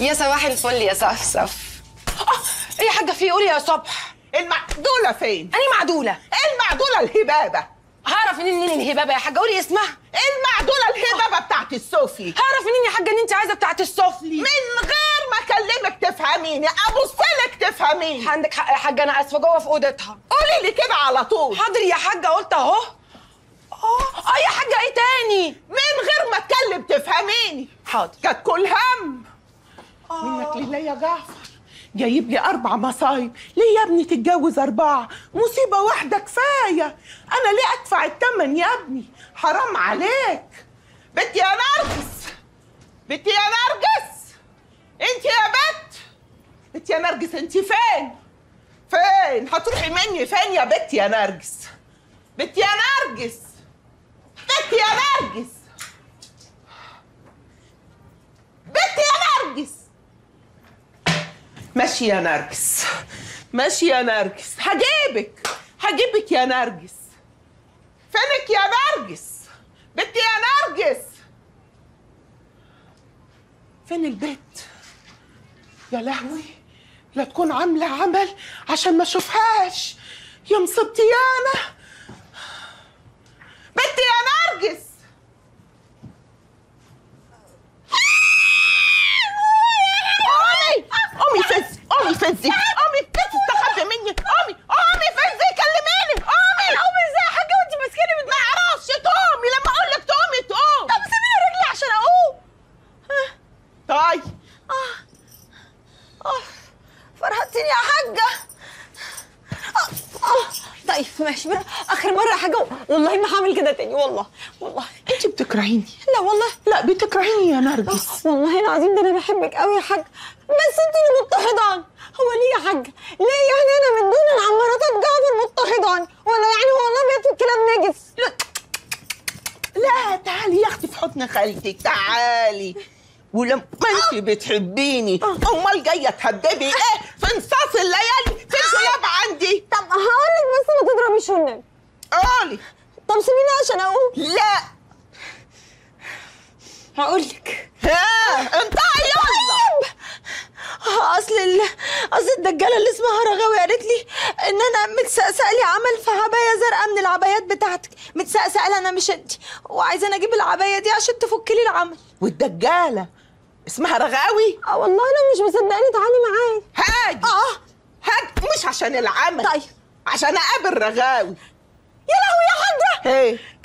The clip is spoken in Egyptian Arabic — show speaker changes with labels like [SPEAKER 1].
[SPEAKER 1] يا صباح الفل يا صفصف اه ايه يا حاجه في قولي يا صبح
[SPEAKER 2] المعدولة فين؟
[SPEAKER 1] انا معدوله
[SPEAKER 2] المعدولة الهبابة
[SPEAKER 1] هعرف منين مين الهبابه يا حاجه قولي اسمها
[SPEAKER 2] المعدولة الهبابة بتاعت السوفي
[SPEAKER 1] هعرف منين يا حاجه ان انت عايزه بتاعت السفلي
[SPEAKER 2] من غير ما اكلمك تفهميني ابص لك تفهميني
[SPEAKER 1] عندك حق يا حاجه انا اسفه جوه في اوضتها
[SPEAKER 2] قولي لي كده على طول
[SPEAKER 1] حاضر يا حاجه قلت اهو اه اه يا حاجه ايه تاني
[SPEAKER 2] من غير ما اتكلم تفهميني
[SPEAKER 1] حاضر
[SPEAKER 2] كانت كل هم منك لله يا جعفر جايب لي اربع مصايب ليه يا ابني تتجوز اربعه مصيبه واحده كفايه انا ليه ادفع الثمن يا ابني حرام عليك بنتي يا نرجس بنتي يا نرجس انت يا بت بنتي يا نرجس انت فين فين هتروحي مني فين يا بنتي يا نرجس بنتي يا نرجس بنتي يا نرجس بنتي يا نرجس ماشي يا نرجس ماشي يا نرجس هجيبك هجيبك يا نرجس فينك يا نرجس بنتي يا نرجس فين البيت يا لهوي لا تكون عاملة عمل عشان ما اشوفهاش يا مصيبتي يا انا بنتي يا نرجس قومي قومي فزي قومي فزي قومي فزي استخبي مني قومي قومي فزي كلميني قومي قومي ازاي يا حاجه وانت ماسكاني من ما اعرفش تقومي لما اقول لك تقومي تقوم طب سيبيني رجلي عشان اقوم طيب
[SPEAKER 3] فرحتيني يا حاجة آه، آه، طيب ماشي بقى. آخر مرة يا حاجة والله ما هعمل كده تاني والله والله
[SPEAKER 2] انت بتكرهيني
[SPEAKER 3] لا والله
[SPEAKER 2] لا بتكرهيني يا نرجس
[SPEAKER 3] والله العظيم ده أنا بحبك قوي يا حاجة بس أنت اللي مضطهدان هو ليه يا حاجة؟ ليه يعني أنا من دون عن مراتات جعفر مضطهدان ولا يعني هو الأبيض في الكلام نجس؟ لا
[SPEAKER 2] لا تعالي يا اختي في حضن خالتك تعالي ولما انت بتحبيني امال جايه تهببي ايه في نصاص الليالي في الغياب عندي
[SPEAKER 3] طب هقول لك بس ما تضربيش والنبي
[SPEAKER 2] قولي
[SPEAKER 3] طب سيبيني عشان أقوم
[SPEAKER 2] لا
[SPEAKER 3] هقول لك
[SPEAKER 2] ها انطقي يلا
[SPEAKER 3] اصل ال... اصل الدجاله اللي اسمها رغاوي قالت لي ان انا متسقسق لي عمل في عبايه زرقاء من العبايات بتاعتك متسقسق لي انا مش انت وعايزه اجيب العبايه دي عشان تفك لي العمل
[SPEAKER 2] والدجاله اسمها رغاوي
[SPEAKER 3] اه والله انا مش مصدقاني تعالي معايا
[SPEAKER 2] هاجي
[SPEAKER 3] اه
[SPEAKER 2] هاجي مش عشان العمل
[SPEAKER 3] طيب
[SPEAKER 2] عشان اقابل رغاوي
[SPEAKER 3] يا لهوي يا حاجه
[SPEAKER 2] ايه